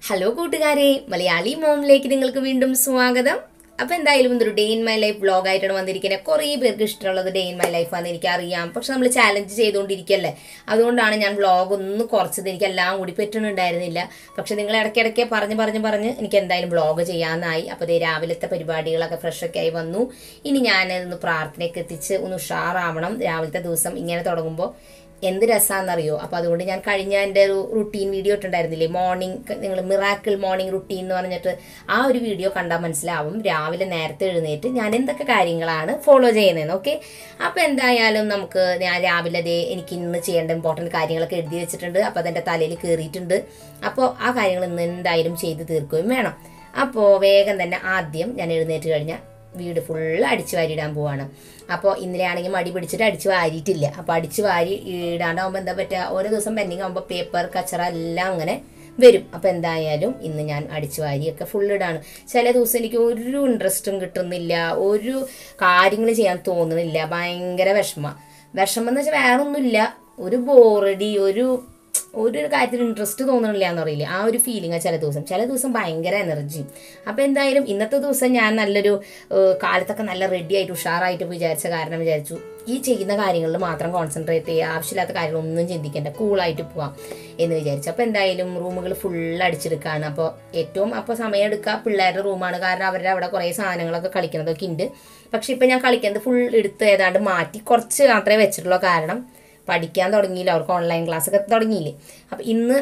Hello കൂട്ടുകാരെ മലയാളി മോമിലേക്ക് നിങ്ങൾക്ക് വീണ്ടും സ്വാഗതം അപ്പൊ എന്തായാലും ഇതൊരു day in my life vlog ആയിട്ടാണ് വന്നിരിക്കുന്നത് കുറേ പേർക്ക് ഇഷ്ടമുള്ളത് ഡേ ഇൻ മൈ ലൈഫ് ആണെന്ന് എനിക്കറിയാം പക്ഷെ നമ്മൾ ചാലഞ്ച് ചെയ്തുകൊണ്ടിരിക്കല്ലേ അതുകൊണ്ടാണ് ഞാൻ വ്ളോഗ് ഒന്ന് കുറച്ചത് എനിക്ക് എല്ലാം കൂടി പറ്റുന്നുണ്ടായിരുന്നില്ല പക്ഷെ നിങ്ങൾ ഇടയ്ക്കിടയ്ക്ക് പറഞ്ഞ് പറഞ്ഞ് പറഞ്ഞ് എനിക്ക് എന്തായാലും വ്ളോഗ് ചെയ്യാമെന്നായി അപ്പോൾ ദേ രാവിലത്തെ പരിപാടികളൊക്കെ ഫ്രഷൊക്കെ ആയി വന്നു ഇനി ഞാൻ ഒന്ന് പ്രാർത്ഥനയൊക്കെ എത്തിച്ച് ഒന്ന് ഉഷാറാവണം രാവിലത്തെ ദിവസം ഇങ്ങനെ തുടങ്ങുമ്പോൾ എന്ത് രസമാണെന്നറിയോ അപ്പോൾ അതുകൊണ്ട് ഞാൻ കഴിഞ്ഞ എൻ്റെ ഒരു റുട്ടീൻ വീഡിയോ ഇട്ടുണ്ടായിരുന്നില്ലേ മോർണിംഗ് നിങ്ങൾ മിറാക്കിൾ മോർണിംഗ് റുട്ടീൻ എന്ന് പറഞ്ഞിട്ട് ആ ഒരു വീഡിയോ കണ്ടാൽ മനസ്സിലാവും രാവിലെ നേരത്തെ എഴുന്നേറ്റ് ഞാൻ എന്തൊക്കെ കാര്യങ്ങളാണ് ഫോളോ ചെയ്യുന്നതെന്ന് ഓക്കെ അപ്പോൾ എന്തായാലും നമുക്ക് ഞാൻ രാവിലെ ദേ എനിക്ക് ഇന്ന് ചെയ്യേണ്ട ഇമ്പോർട്ടൻറ്റ് കാര്യങ്ങളൊക്കെ എഴുതി വെച്ചിട്ടുണ്ട് അപ്പോൾ അതെൻ്റെ തലയിൽ കയറിയിട്ടുണ്ട് അപ്പോൾ ആ കാര്യങ്ങൾ ഇന്ന് എന്തായാലും ചെയ്ത് തീർക്കുകയും വേണം അപ്പോൾ വേഗം തന്നെ ആദ്യം ഞാൻ എഴുന്നേറ്റ് കഴിഞ്ഞാൽ വീട് ഫുള്ള് അടിച്ചു വാരിയിടാൻ പോവാണ് അപ്പോൾ ഇന്നലെ ആണെങ്കിൽ മടി പിടിച്ചിട്ട് അടിച്ചു വാരിയിട്ടില്ല അപ്പോൾ അടിച്ചു വാരി ഇടാണ്ടാവുമ്പോൾ എന്താ പറ്റുക ഓരോ ദിവസം പെൻഡിങ് ആകുമ്പോൾ പേപ്പർ കച്ചറ എല്ലാം അങ്ങനെ വരും അപ്പോൾ എന്തായാലും ഇന്ന് ഞാൻ അടിച്ചു വാരിയൊക്കെ ഫുൾ ഇടാണ് ചില ദിവസം എനിക്ക് ഒരു ഇൻട്രസ്റ്റും കിട്ടുന്നില്ല ഒരു കാര്യങ്ങൾ ചെയ്യാൻ തോന്നുന്നില്ല ഭയങ്കര വിഷമ വിഷമം എന്ന് വെച്ചാൽ വേറെ ഒന്നുമില്ല ഒരു ബോറടി ഒരു ഒരു കാര്യത്തിൽ ഇൻട്രസ്റ്റ് തോന്നണില്ല എന്ന് പറയില്ലേ ആ ഒരു ഫീലിംഗ് ചില ദിവസം ചില ദിവസം ഭയങ്കര എനർജി അപ്പോൾ എന്തായാലും ഇന്നത്തെ ദിവസം ഞാൻ നല്ലൊരു ഏഹ്, കാലത്തൊക്കെ നല്ല റെഡി ആയിട്ട് ഉഷാറായിട്ട് വിചാരിച്ച കാരണം വിചാരിച്ചു ഈ ചെയ്യുന്ന കാര്യങ്ങളിൽ മാത്രം കോൺസെൻട്രേറ്റ് ചെയ്യുക ആവശ്യമില്ലാത്ത കാര്യങ്ങളൊന്നും ചിന്തിക്കേണ്ട കൂളായിട്ട് പോവാം എന്ന് വിചാരിച്ചു അപ്പോൾ എന്തായാലും റൂമുകൾ ഫുൾ അടിച്ചെടുക്കുകയാണ് അപ്പോൾ ഏറ്റവും അപ്പോൾ സമയം എടുക്കുക പിള്ളേരുടെ റൂമാണ് കാരണം അവരുടെ അവിടെ കുറേ സാധനങ്ങളൊക്കെ കളിക്കുന്നതൊക്കെ ഉണ്ട് പക്ഷെ ഇപ്പം ഞാൻ കളിക്കുന്നത് ഫുൾ എടുത്ത് ഏതാണ്ട് മാറ്റി കുറച്ച് മാത്രമേ വെച്ചിട്ടുള്ളൂ കാരണം പഠിക്കാൻ തുടങ്ങിയില്ല അവർക്ക് ഓൺലൈൻ ക്ലാസ് ഒക്കെ തുടങ്ങിയില്ലേ അപ്പം ഇന്ന്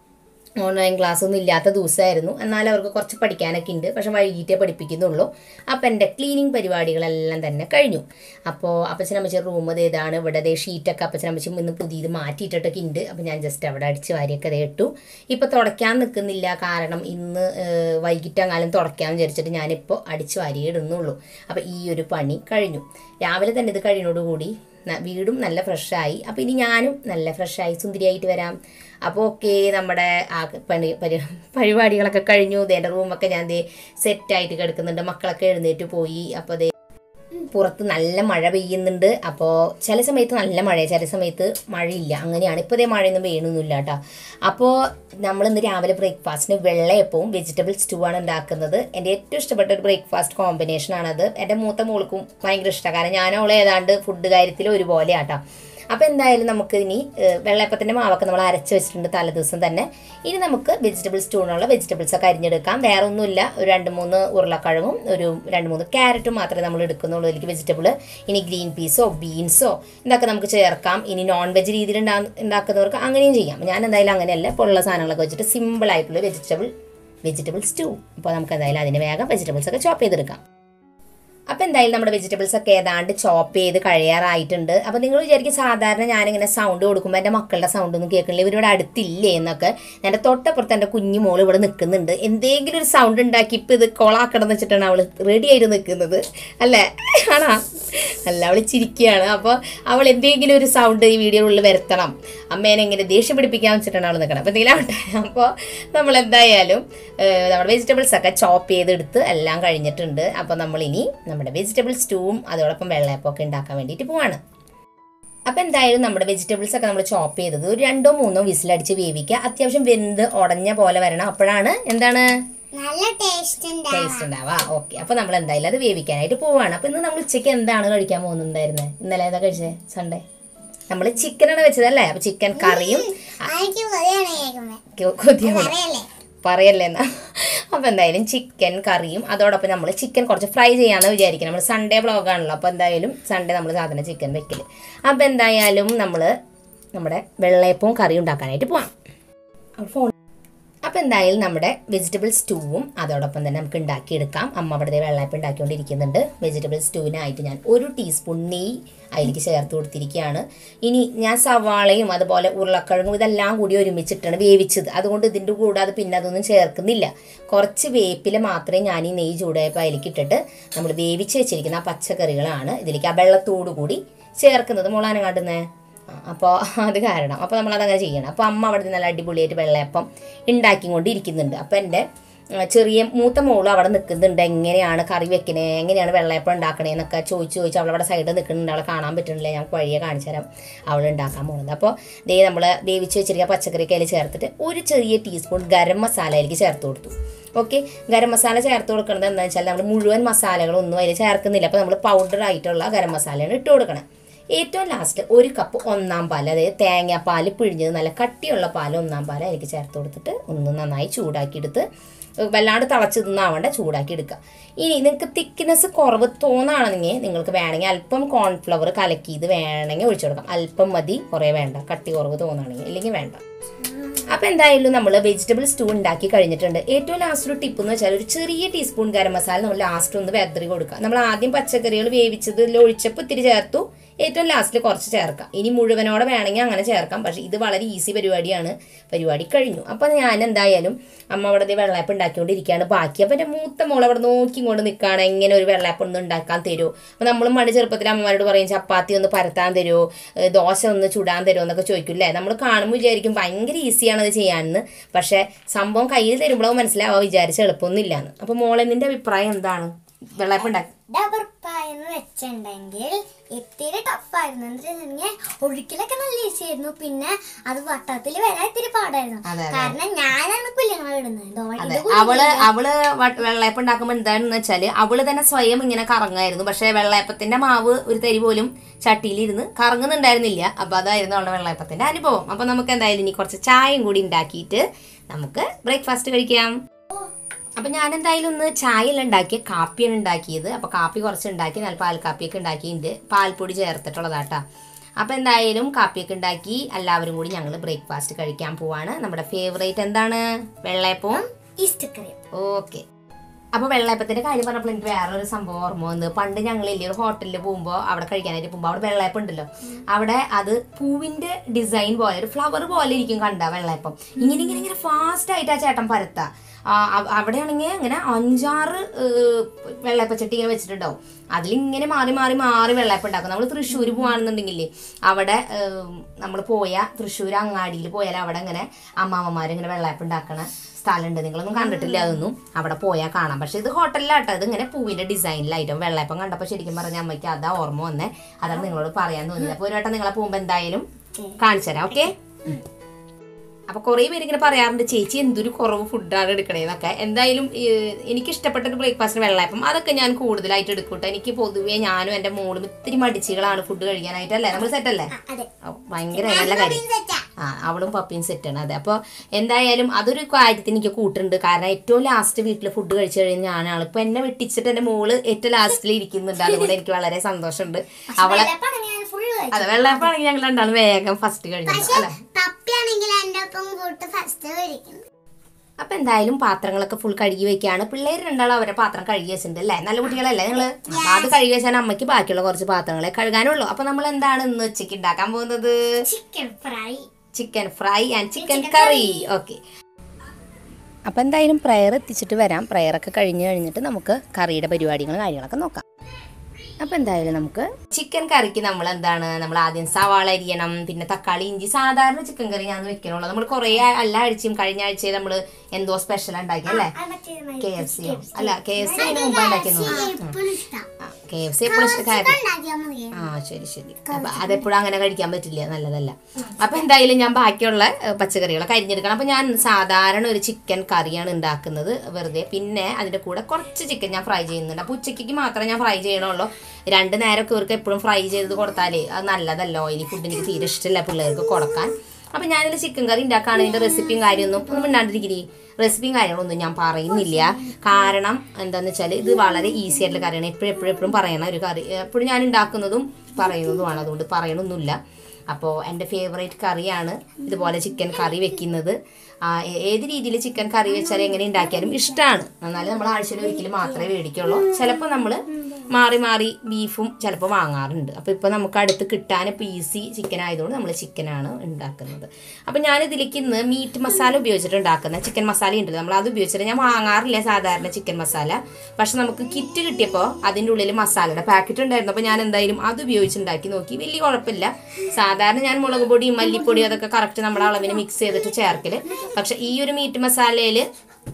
ഓൺലൈൻ ക്ലാസ് ഒന്നും ഇല്ലാത്ത ദിവസമായിരുന്നു എന്നാൽ അവർക്ക് കുറച്ച് പഠിക്കാനൊക്കെ ഉണ്ട് പക്ഷെ വൈകിട്ടേ പഠിപ്പിക്കുന്നുള്ളൂ അപ്പം എൻ്റെ ക്ലീനിങ് പരിപാടികളെല്ലാം തന്നെ കഴിഞ്ഞു അപ്പോൾ അപ്പച്ചനമ്മച്ച റൂം ഇതാണ് ഇവിടെ ദേ ഷീറ്റൊക്കെ അപ്പച്ചനമ്മച്ച ഇന്ന് പുതിയത് മാറ്റിയിട്ടൊക്കെ ഉണ്ട് അപ്പം ഞാൻ ജസ്റ്റ് അവിടെ അടിച്ച് വാരിയൊക്കെ ദേ ഇട്ടു ഇപ്പോൾ തുടയ്ക്കാൻ നിൽക്കുന്നില്ല കാരണം ഇന്ന് ഏഹ്, വൈകിട്ടെങ്ങാനും തുടയ്ക്കാമെന്ന് വിചാരിച്ചിട്ട് ഞാനിപ്പോൾ അടിച്ച് വാരിയേ ഇടുന്നുള്ളൂ അപ്പോൾ ഈ ഒരു പണി കഴിഞ്ഞു രാവിലെ തന്നെ ഇത് കഴിയുന്നതോടുകൂടി ന- വീടും നല്ല ഫ്രഷായി അപ്പോൾ ഇനി ഞാനും നല്ല ഫ്രഷായി സുന്ദരിയായിട്ട് വരാം അപ്പോൾ ഓക്കെ നമ്മുടെ ആ പണി പരി പരിപാടികളൊക്കെ കഴിഞ്ഞു എൻ്റെ റൂമൊക്കെ ഞാൻ ദേ സെറ്റായിട്ട് കിടക്കുന്നുണ്ട് മക്കളൊക്കെ എഴുന്നേറ്റ് പോയി അപ്പോൾ ദേ പുറത്ത് നല്ല മഴ പെയ്യുന്നുണ്ട് അപ്പോൾ ചില സമയത്ത് നല്ല മഴ ചില സമയത്ത് മഴയില്ല അങ്ങനെയാണ് ഇപ്പോൾ ഇതേ മഴയൊന്നും പെയ്യണമൊന്നുമില്ല കേട്ടോ അപ്പോൾ നമ്മൾ ഇന്ന് രാവിലെ ബ്രേക്ക്ഫാസ്റ്റിന് വെള്ളയപ്പവും വെജിറ്റബിൾ സ്റ്റൂ ആണ് ഉണ്ടാക്കുന്നത് എൻ്റെ ഏറ്റവും ഇഷ്ടപ്പെട്ട ഒരു ബ്രേക്ക്ഫാസ്റ്റ് കോമ്പിനേഷൻ ആണത് എൻ്റെ മൂത്ത മോൾക്കും ഭയങ്കര ഇഷ്ടമാണ് കാരണം ഞാൻ അവളെ ഏതാണ്ട് ഫുഡ് കാര്യത്തിൽ ഒരുപോലെ ആട്ടോ അപ്പോൾ എന്തായാലും നമുക്ക് ഇനി ഏഹ്, വെള്ളയപ്പത്തിൻ്റെ മാവൊക്കെ നമ്മൾ അരച്ച് വെച്ചിട്ടുണ്ട് തലേദിവസം തന്നെ ഇനി നമുക്ക് വെജിറ്റബിൾ സ്റ്റൂണിനുള്ള വെജിറ്റബിൾസ് ഒക്കെ അരിഞ്ഞെടുക്കാം വേറെ ഒന്നുമില്ല ഒരു രണ്ട് മൂന്ന് ഉരുളക്കിഴങ്ങും ഒരു രണ്ട് മൂന്ന് ക്യാരറ്റും മാത്രമേ നമ്മൾ എടുക്കുന്നുള്ളൂ ഇതിലേക്ക് വെജിറ്റബിൾ ഇനി ഗ്രീൻ പീസോ ബീൻസോ ഇതൊക്കെ നമുക്ക് ചേർക്കാം ഇനി നോൺ വെജ് രീതിയിൽ ഉണ്ടാ ഉണ്ടാക്കുന്നവർക്ക് അങ്ങനെയും ചെയ്യാം ഞാൻ എന്തായാലും അങ്ങനെയല്ല ഇപ്പോൾ ഉള്ള സാധനങ്ങളൊക്കെ വെച്ചിട്ട് സിമ്പിൾ ആയിട്ടുള്ള വെജിറ്റബിൾ വെജിറ്റബിൾ സ്റ്റൂ അപ്പോൾ നമുക്ക് എന്തായാലും അതിന് വേഗം വെജിറ്റബിൾസ് ഒക്കെ ചോപ്പ് ചെയ്തെടുക്കാം അപ്പോൾ എന്തായാലും നമ്മുടെ വെജിറ്റബിൾസ് ഒക്കെ ഏതാണ്ട് ചോപ്പ് ചെയ്ത് കഴിയാറായിട്ടുണ്ട് അപ്പോൾ നിങ്ങൾ വിചാരിക്കും സാധാരണ ഞാനിങ്ങനെ സൗണ്ട് കൊടുക്കുമ്പോൾ എൻ്റെ മക്കളുടെ സൗണ്ട് ഒന്നും കേൾക്കണില്ല ഇവരിവിടെ അടുത്തില്ലേ എന്നൊക്കെ എൻ്റെ തൊട്ടപ്പുറത്ത് എൻ്റെ കുഞ്ഞു മോൾ ഇവിടെ നിൽക്കുന്നുണ്ട് എന്തെങ്കിലും ഒരു സൗണ്ട് ഉണ്ടാക്കി ഇപ്പം ഇത് കൊളാക്കണം എന്ന് വെച്ചിട്ടാണ് അവൾ റെഡി ആയിട്ട് നിൽക്കുന്നത് അല്ലേ ആണോ അല്ല അവൾ ചിരിക്കുകയാണ് അപ്പോൾ അവൾ എന്തെങ്കിലും ഒരു സൗണ്ട് ഈ വീഡിയോയിൽ വരുത്തണം അമ്മേനെ ഇങ്ങനെ ദേഷ്യം പിടിപ്പിക്കാൻ വെച്ചിട്ടാണ് അവൾ നിൽക്കണം അപ്പോൾ എന്തെങ്കിലും ആവട്ടെ അപ്പോൾ നമ്മൾ എന്തായാലും ഏഹ്, നമ്മുടെ വെജിറ്റബിൾസ് ഒക്കെ ചോപ്പ് ചെയ്തെടുത്ത് എല്ലാം കഴിഞ്ഞിട്ടുണ്ട് അപ്പോൾ നമ്മൾ ഇനി നമ്മുടെ വെജിറ്റബിൾ സ്റ്റൂവും അതോടൊപ്പം വെള്ളയപ്പമൊക്കെ ഉണ്ടാക്കാൻ വേണ്ടിയിട്ട് പോവാണ് അപ്പോൾ എന്തായാലും നമ്മുടെ വെജിറ്റബിൾസ് ഒക്കെ നമ്മൾ ചോപ്പ് ചെയ്തത് ഒരു രണ്ടോ മൂന്നോ വിസിലടിച്ച് വേവിക്കുക അത്യാവശ്യം വെന്ത് ഉടഞ്ഞ പോലെ വരണം അപ്പോഴാണ് എന്താണ് നല്ല ടേസ്റ്റ് ഉണ്ടാവും ടേസ്റ്റ് ഉണ്ടാവാ ഓക്കെ അപ്പോൾ നമ്മൾ എന്തായാലും അത് വേവിക്കാനായിട്ട് പോവാണ് അപ്പോൾ ഇന്ന് നമ്മൾ ഉച്ചയ്ക്ക് എന്താണ് കഴിക്കാൻ പോകുന്നുണ്ടായിരുന്നത് ഇന്നലെ ഏതാ കഴിച്ചേ സൺഡേ നമ്മൾ ചിക്കനാണ് വെച്ചതല്ലേ അപ്പോൾ ചിക്കൻ കറിയും എനിക്ക് കൊതിയാണ് കേൾക്കുന്നത് കൊതിയാണ് അറിയല്ലേ പറയല്ലേ എന്നാ അപ്പോൾ എന്തായാലും ചിക്കൻ കറിയും അതോടൊപ്പം നമ്മൾ ചിക്കൻ കുറച്ച് ഫ്രൈ ചെയ്യാമെന്ന് വിചാരിക്കണം നമ്മൾ സൺഡേ വ്ളോഗാണല്ലോ അപ്പോൾ എന്തായാലും സൺഡേ നമ്മൾ സാധനം ചിക്കൻ വെക്കൽ അപ്പോൾ എന്തായാലും നമ്മൾ നമ്മുടെ വെള്ളയപ്പവും കറിയും ഉണ്ടാക്കാനായിട്ട് പോവാം അപ്പോൾ ഫോൺ അപ്പോൾ എന്തായാലും നമ്മുടെ വെജിറ്റബിൾ സ്റ്റൂവും അതോടൊപ്പം തന്നെ നമുക്ക് ഉണ്ടാക്കിയെടുക്കാം അമ്മ അവിടെ വെള്ളയപ്പം ഉണ്ടാക്കിക്കൊണ്ടിരിക്കുന്നുണ്ട് വെജിറ്റബിൾ സ്റ്റൂവിനായിട്ട് ഞാൻ ഒരു ടീസ്പൂൺ നെയ്യ് അതിലേക്ക് ചേർത്ത് കൊടുത്തിരിക്കുകയാണ് ഇനി ഞാൻ സവാളയും അതുപോലെ ഉരുളക്കിഴങ്ങും ഇതെല്ലാം കൂടി ഒരുമിച്ചിട്ടാണ് വേവിച്ചത് അതുകൊണ്ട് ഇതിൻ്റെ കൂടെ അത് പിന്നെ അതൊന്നും ചേർക്കുന്നില്ല കുറച്ച് വേപ്പില മാത്രമേ ഞാൻ ഈ നെയ്യ് ചൂടായപ്പോൾ അതിലേക്ക് ഇട്ടിട്ട് നമ്മൾ വേവിച്ച് വെച്ചിരിക്കുന്ന ആ പച്ചക്കറികളാണ് ഇതിലേക്ക് ആ വെള്ളത്തോടു കൂടി ചേർക്കുന്നത് മോളാനം കാട്ടുന്നേ അപ്പോൾ അത് കാരണം അപ്പോൾ നമ്മൾ അതങ്ങനെ ചെയ്യണം അപ്പോൾ അമ്മ അവിടെ നിന്ന് നല്ല അടിപൊളിയായിട്ട് വെള്ളയപ്പം ഉണ്ടാക്കിക്കൊണ്ടിരിക്കുന്നുണ്ട് അപ്പോൾ എൻ്റെ ആ, ചെറിയ മൂത്ത മോള് അവിടെ നിൽക്കുന്നുണ്ട് എങ്ങനെയാണ് കറി വെക്കണേ എങ്ങനെയാണ് വെള്ളയപ്പം ഉണ്ടാക്കണേ എന്നൊക്കെ ചോദിച്ച് ചോദിച്ച് അവളവിടെ സൈഡിൽ നിൽക്കുന്നുണ്ട് അവളെ കാണാൻ പറ്റുന്നില്ല ഞാൻ വഴിയെ കാണിച്ചു തരാം അവൾ ഉണ്ടാക്കാൻ പോകുന്നത് അപ്പോൾ ദേ നമ്മൾ വേവിച്ച് വെച്ചിരിക്കുക പച്ചക്കറിക്ക് അതിൽ ചേർത്തിട്ട് ഒരു ചെറിയ ടീസ്പൂൺ ഗരം മസാല അതിലേക്ക് ചേർത്ത് കൊടുത്തു ഓക്കെ ഗരം മസാല ചേർത്ത് കൊടുക്കുന്നത് എന്താണെന്ന് വെച്ചാൽ നമ്മൾ മുഴുവൻ മസാലകളൊന്നും അതിൽ ചേർക്കുന്നില്ല അപ്പോൾ നമ്മൾ പൗഡർ ആയിട്ടുള്ള ഗരം മസാലയാണ് ഇട്ട് കൊടുക്കണം ഏറ്റവും ലാസ്റ്റ് ഒരു കപ്പ് ഒന്നാം പാൽ അതായത് തേങ്ങാപ്പാൽ പിഴിഞ്ഞത് നല്ല കട്ടിയുള്ള പാൽ ഒന്നാം പാൽ അതിലേക്ക് ചേർത്ത് കൊടുത്തിട്ട് ഒന്ന് നന്നായി ചൂടാക്കിയെടുത്ത് വല്ലാണ്ട് തിളച്ച് തിന്നാവേണ്ട ചൂടാക്കി എടുക്കുക ഇനി നിങ്ങൾക്ക് തിക്നെസ് കുറവ് തോന്നുകയാണെങ്കിൽ നിങ്ങൾക്ക് വേണമെങ്കിൽ അല്പം കോൺഫ്ലവർ കലക്കി ഇത് വേണമെങ്കിൽ ഒഴിച്ചു കൊടുക്കാം അല്പം മതി കുറേ വേണ്ട കട്ടി കുറവ് തോന്നുകയാണെങ്കിൽ ഇല്ലെങ്കിൽ വേണ്ട അപ്പോൾ എന്തായാലും നമ്മൾ വെജിറ്റബിൾ സ്റ്റൂ ഉണ്ടാക്കി കഴിഞ്ഞിട്ടുണ്ട് ഏറ്റവും ലാസ്റ്റ് ഒരു ടിപ്പ് എന്ന് വെച്ചാൽ ഒരു ചെറിയ ടീസ്പൂൺ ഗരം മസാല നമ്മൾ ലാസ്റ്റ് ഒന്ന് വെതറി കൊടുക്കുക നമ്മൾ ആദ്യം പച്ചക്കറികൾ വേവിച്ചതിൽ ഒഴിച്ചപ്പോൾ ഇത്തിരി ചേർത്തു ഏറ്റവും ലാസ്റ്റിൽ കുറച്ച് ചേർക്കാം ഇനി മുഴുവനോടെ വേണമെങ്കിൽ അങ്ങനെ ചേർക്കാം പക്ഷേ ഇത് വളരെ ഈസി പരിപാടിയാണ് പരിപാടി കഴിഞ്ഞു അപ്പോൾ ഞാൻ എന്തായാലും അമ്മ അവിടെ ദേ വെള്ളയപ്പം ഉണ്ടാക്കിക്കൊണ്ടിരിക്കുകയാണ് ബാക്കി അപ്പോൾ എൻ്റെ മൂത്ത മോൾ അവിടെ നോക്കി കൊണ്ട് നിൽക്കുകയാണ് എങ്ങനെ ഒരു വെള്ളയപ്പം ഒന്ന് ഉണ്ടാക്കാൻ തരുമോ അപ്പോൾ നമ്മളും മണി ചെറുപ്പത്തിൽ അമ്മമാരോട് പറയും ചപ്പാത്തി ഒന്ന് പരത്താൻ തരുമോ ഏഹ് ദോശ ഒന്ന് ചുടാൻ തരുമോ എന്നൊക്കെ ചോദിക്കില്ലേ നമ്മൾ കാണുമ്പോൾ വിചാരിക്കും ഭയങ്കര ഈസിയാണ് അത് ചെയ്യാനെന്ന് പക്ഷേ സംഭവം കയ്യിൽ തരുമ്പോഴോ മനസ്സിലാവുക വിചാരിച്ച എളുപ്പമൊന്നുമില്ലാന്ന് അപ്പോൾ മോളെ നിന്റെ അഭിപ്രായം എന്താണ് വെള്ളയപ്പം ഉണ്ടാക്കി ഡബർ പായെന്ന് വെച്ചിട്ടുണ്ടെങ്കിൽ ഇത്തിരി ടഫായിരുന്നു എന്നിട്ടുണ്ടെങ്കിൽ ഒഴുക്കിലൊക്കെ നല്ല ഈസി ആയിരുന്നു പിന്നെ അത് വട്ടത്തിൽ വരാൻ ഇത്തിരി പാടായിരുന്നു അതെ, അതെ. കാരണം ഞാനാണ് പുല്ലുങ്ങൾ ഇടുന്നത് ദോ- അതെ ഇത് അവള് അവള് വ- വെള്ളയപ്പം ഉണ്ടാക്കുമ്പോൾ എന്താണെന്ന് വെച്ചാല് അവള് തന്നെ സ്വയം ഇങ്ങനെ കറങ്ങായിരുന്നു പക്ഷെ വെള്ളയപ്പത്തിന്റെ മാവ് ഒരു തരി പോലും ചട്ടിയിലിരുന്ന് കറങ്ങുന്നുണ്ടായിരുന്നില്ല അപ്പൊ അതായിരുന്നു അവളുടെ വെള്ളയപ്പത്തിന്റെ അനുഭവം അപ്പൊ നമുക്ക് എന്തായാലും ഇനി കുറച്ച് ചായയും കൂടി ഉണ്ടാക്കിയിട്ട് നമുക്ക് ബ്രേക്ക്ഫാസ്റ്റ് കഴിക്കാം അപ്പൊ ഞാൻ എന്തായാലും ഒന്ന് ചായ എല്ലാം ഉണ്ടാക്കി കാപ്പിയാണ് ഉണ്ടാക്കിയത് അപ്പൊ കാപ്പി കുറച്ച് ഉണ്ടാക്കി നല്ല പാൽ കാപ്പിയൊക്കെ ഉണ്ടാക്കിയിട്ടുണ്ട് പാൽപ്പൊടി ചേർത്തിട്ടുള്ളതാട്ടാ അപ്പൊ എന്തായാലും കാപ്പിയൊക്കെ ഉണ്ടാക്കി എല്ലാവരും കൂടി ഞങ്ങൾ ബ്രേക്ക്ഫാസ്റ്റ് കഴിക്കാൻ പോവാണ് നമ്മുടെ ഫേവറേറ്റ് എന്താണ് വെള്ളയപ്പവും ഈസ്റ്റ് ക്രീം ഓക്കെ അപ്പൊ വെള്ളയപ്പത്തിന്റെ കാര്യം പറഞ്ഞപ്പോൾ എനിക്ക് വേറൊരു സംഭവം ഓർമ്മ വന്നു പണ്ട് ഞങ്ങൾ വലിയ ഒരു ഹോട്ടലിൽ പോകുമ്പോൾ അവിടെ കഴിക്കാനായിട്ട് പോകുമ്പോൾ അവിടെ വെള്ളയപ്പം ഉണ്ടല്ലോ അവിടെ അത് പൂവിന്റെ ഡിസൈൻ പോലെ ഒരു ഫ്ലവർ പോലെ ഇരിക്കും കണ്ട വെള്ളയപ്പം ഇങ്ങനെ ഇങ്ങനെ ഇങ്ങനെ ഫാസ്റ്റ് ആയിട്ട് ആ ചേട്ടൻ പരത്താ ആ, അവ- അവിടെയാണെങ്കിൽ ഇങ്ങനെ അഞ്ചാറ് ഏഹ്, വെള്ളയപ്പച്ചട്ടി ഇങ്ങനെ വെച്ചിട്ടുണ്ടാവും അതിലിങ്ങനെ മാറി മാറി മാറി വെള്ളയപ്പം ഉണ്ടാക്കും നമ്മൾ തൃശ്ശൂർ പോവാണെന്നുണ്ടെങ്കിൽ അവിടെ നമ്മൾ പോയ തൃശ്ശൂർ അങ്ങാടിയിൽ പോയാൽ അവിടെ ഇങ്ങനെ അമ്മാമ്മമാർ ഇങ്ങനെ വെള്ളയപ്പം ഉണ്ടാക്കണ സ്ഥലമുണ്ട് നിങ്ങളൊന്നും കണ്ടിട്ടില്ല അതൊന്നും അവിടെ പോയാൽ കാണാം പക്ഷെ ഇത് ഹോട്ടലിലാട്ടോ ഇത് ഇങ്ങനെ പൂവിന്റെ ഡിസൈനിലായിട്ടും വെള്ളയപ്പം കണ്ടപ്പോൾ ശരിക്കും പറഞ്ഞ അമ്മയ്ക്ക് അതാ ഓർമ്മ വന്നേ അതാണ് നിങ്ങളോട് പറയാൻ തോന്നിയത് അപ്പോൾ ഒരു വട്ടം നിങ്ങളെ പോകുമ്പോൾ എന്തായാലും കാണിച്ചു തരാം ഓക്കെ അപ്പൊ കുറെ പേര് ഇങ്ങനെ പറയാറുണ്ട് ചേച്ചി എന്തൊരു കുറവ് ഫുഡാണ് എടുക്കണേന്നൊക്കെ എന്തായാലും ഏഹ്, എനിക്ക് ഇഷ്ടപ്പെട്ട ഒരു ബ്രേക്ക്ഫാസ്റ്റ് വെള്ളയപ്പം അതൊക്കെ ഞാൻ കൂടുതലായിട്ട് എടുക്കൂട്ടെ എനിക്ക് പൊതുവേ ഞാനും എന്റെ മോളും ഇത്തിരി മടിച്ചുകളാണ് ഫുഡ് കഴിക്കാനായിട്ടല്ലേ നമ്മൾ സെറ്റ് അല്ലേ അതെ ഓ, ഭയങ്കര നല്ല കാര്യം സെറ്റാ ആ അവളും പപ്പിയും സെറ്റാണ് അതെ അപ്പോൾ എന്തായാലും അതൊരു കാര്യത്തിന് എനിക്ക് കൂട്ടുണ്ട് കാരണം ഏറ്റവും ലാസ്റ്റ് വീട്ടിൽ ഫുഡ് കഴിച്ചു കഴിഞ്ഞാൽ ഞാനാണ് ഇപ്പൊ എന്നെ വെട്ടിച്ചിട്ട് എന്റെ മോള് ഏറ്റവും ലാസ്റ്റിൽ ഇരിക്കുന്നുണ്ട് അതുകൊണ്ട് എനിക്ക് വളരെ സന്തോഷമുണ്ട് അവളെ വെള്ളപ്പാണ് ഞാൻ ഫുള്ള് കഴിച്ചു അതെ വെള്ളയപ്പാണെങ്കിൽ ഞങ്ങൾ രണ്ടാളും വേഗം ഫസ്റ്റ് കഴിഞ്ഞു അല്ലെ പപ്പിയാണെങ്കിൽ എന്റെ ഒപ്പം കൂട്ട് ഫസ്റ്റ് കഴിക്കുന്നു അപ്പൊ എന്തായാലും പാത്രങ്ങളൊക്കെ ഫുൾ കഴുകി വെക്കാണ് പിള്ളേർ രണ്ടാളും അവരെ പാത്രം കഴുകി വെച്ചിട്ടുണ്ട് അല്ലേ നല്ല കുട്ടികളല്ലേ നിങ്ങള് അപ്പൊ അത് കഴുകി വെച്ചാൽ അമ്മയ്ക്ക് ബാക്കിയുള്ള കുറച്ച് പാത്രങ്ങളെ കഴുകാനുള്ളൂ അപ്പൊ നമ്മൾ എന്താണ് ഇന്ന് ഉച്ചയ്ക്ക് ഉണ്ടാക്കാൻ പോകുന്നത് chicken fry chicken fry and chicken curry okay appam എന്തായാലും പ്രയർ എത്തിച്ചിട്ട് വരാം പ്രയറൊക്കെ കഴിഞ്ഞ് കഴിഞ്ഞിട്ട് നമുക്ക് കറിയുടെ പരിപാടികളും കാര്യങ്ങളൊക്കെ നോക്കാം അപ്പം എന്തായാലും നമുക്ക് ചിക്കൻ കറിക്ക് നമ്മൾ എന്താണ് നമ്മൾ ആദ്യം സവാള അരിയണം പിന്നെ തക്കാളി ഇഞ്ചി സാധാരണ ചിക്കൻ കറി ഞാൻ വെക്കണുള്ളൂ നമ്മൾ കുറേ എല്ലാ ആഴ്ചയും കഴിഞ്ഞ ആഴ്ചയിൽ നമ്മൾ എന്തോ സ്പെഷ്യൽ ഉണ്ടാക്കി അല്ലേ കെ എഫ് സി അല്ല കെ എഫ് സി അതിന് മുമ്പ് ഉണ്ടാക്കിയെന്നു എപ്പോഴും ഇഷ്ടം കെ എഫ് സി എപ്പോഴും ഇഷ്ടക്കാരി ഉണ്ടാക്കിയാൽ മതി ആ ശരി ശരി അപ്പൊ അതെപ്പോഴും അങ്ങനെ കഴിക്കാൻ പറ്റില്ല നല്ലതല്ല അപ്പൊ എന്തായാലും ഞാൻ ബാക്കിയുള്ള ഏ, പച്ചക്കറികളൊക്കെ അരിഞ്ഞെടുക്കണം അപ്പൊ ഞാൻ സാധാരണ ഒരു ചിക്കൻ കറിയാണ് ഉണ്ടാക്കുന്നത് വെറുതെ പിന്നെ അതിന്റെ കൂടെ കുറച്ച് ചിക്കൻ ഞാൻ ഫ്രൈ ചെയ്യുന്നുണ്ട് അപ്പൊ ഉച്ചയ്ക്ക് മാത്രമേ ഞാൻ ഫ്രൈ ചെയ്യണുള്ളൂ രണ്ട് നേരമൊക്കെ ഇവർക്ക് എപ്പോഴും ഫ്രൈ ചെയ്ത് കൊടുത്താലേ അത് നല്ലതല്ല ഓയിലി ഫുഡ് എനിക്ക് തീരെ ഇഷ്ടമില്ല പിള്ളേർക്ക് കൊടുക്കാൻ അപ്പൊ ഞാനിത് ചിക്കൻ കറി ഉണ്ടാക്കുകയാണ് ഇതിന്റെ റെസിപ്പിയും കാര്യമൊന്നും ഒന്നും ഇണ്ടാണ്ടിരിക്കില്ലേ റെസിപ്പിയും കാര്യങ്ങളൊന്നും ഞാൻ പറയുന്നില്ല കാരണം എന്താന്ന് വെച്ചാൽ ഇത് വളരെ ഈസി ആയിട്ടുള്ള കറിയാണ് എപ്പോഴും എപ്പോഴും എപ്പോഴും പറയണ ഒരു കറി എപ്പോഴും ഞാൻ ഉണ്ടാക്കുന്നതും പറയുന്നതുമാണ് അതുകൊണ്ട് പറയണമൊന്നുമില്ല അപ്പോൾ എൻ്റെ ഫേവറേറ്റ് കറിയാണ് ഇതുപോലെ ചിക്കൻ കറി വെക്കുന്നത് ആ, ഏ- ഏത് രീതിയിൽ ചിക്കൻ കറി വെച്ചാൽ എങ്ങനെ ഉണ്ടാക്കിയാലും ഇഷ്ടമാണ് എന്നാലും നമ്മൾ ആഴ്ചയിൽ ഒരിക്കലും മാത്രമേ മേടിക്കുള്ളൂ ചിലപ്പോൾ നമ്മൾ മാറി മാറി ബീഫും ചിലപ്പോൾ വാങ്ങാറുണ്ട് അപ്പോൾ ഇപ്പോൾ നമുക്ക് അടുത്ത് കിട്ടാൻ ഇപ്പോൾ ഈസി ചിക്കൻ ആയതുകൊണ്ട് നമ്മൾ ചിക്കനാണ് ഉണ്ടാക്കുന്നത് അപ്പോൾ ഞാൻ ഇതിലേക്ക് ഇന്ന് മീറ്റ് മസാല ഉപയോഗിച്ചിട്ട് ഉണ്ടാക്കുന്ന ചിക്കൻ മസാല ഉണ്ടല്ലോ നമ്മൾ അത് ഉപയോഗിച്ചിട്ട് ഞാൻ വാങ്ങാറില്ല സാധാരണ ചിക്കൻ മസാല പക്ഷെ നമുക്ക് കിറ്റ് കിട്ടിയപ്പോൾ അതിൻ്റെ ഉള്ളിൽ മസാലയുടെ പാക്കറ്റ് ഉണ്ടായിരുന്നു അപ്പോൾ ഞാൻ എന്തായാലും അത് ഉപയോഗിച്ച് ഉണ്ടാക്കി നോക്കി വലിയ കുഴപ്പമില്ല സാധാരണ ഞാൻ മുളക് പൊടിയും മല്ലിപ്പൊടിയും അതൊക്കെ കറക്റ്റ് നമ്മുടെ അളവിന് മിക്സ് ചെയ്തിട്ട് ചേർക്കല് പക്ഷെ ഈ ഒരു മീറ്റ് മസാലയിൽ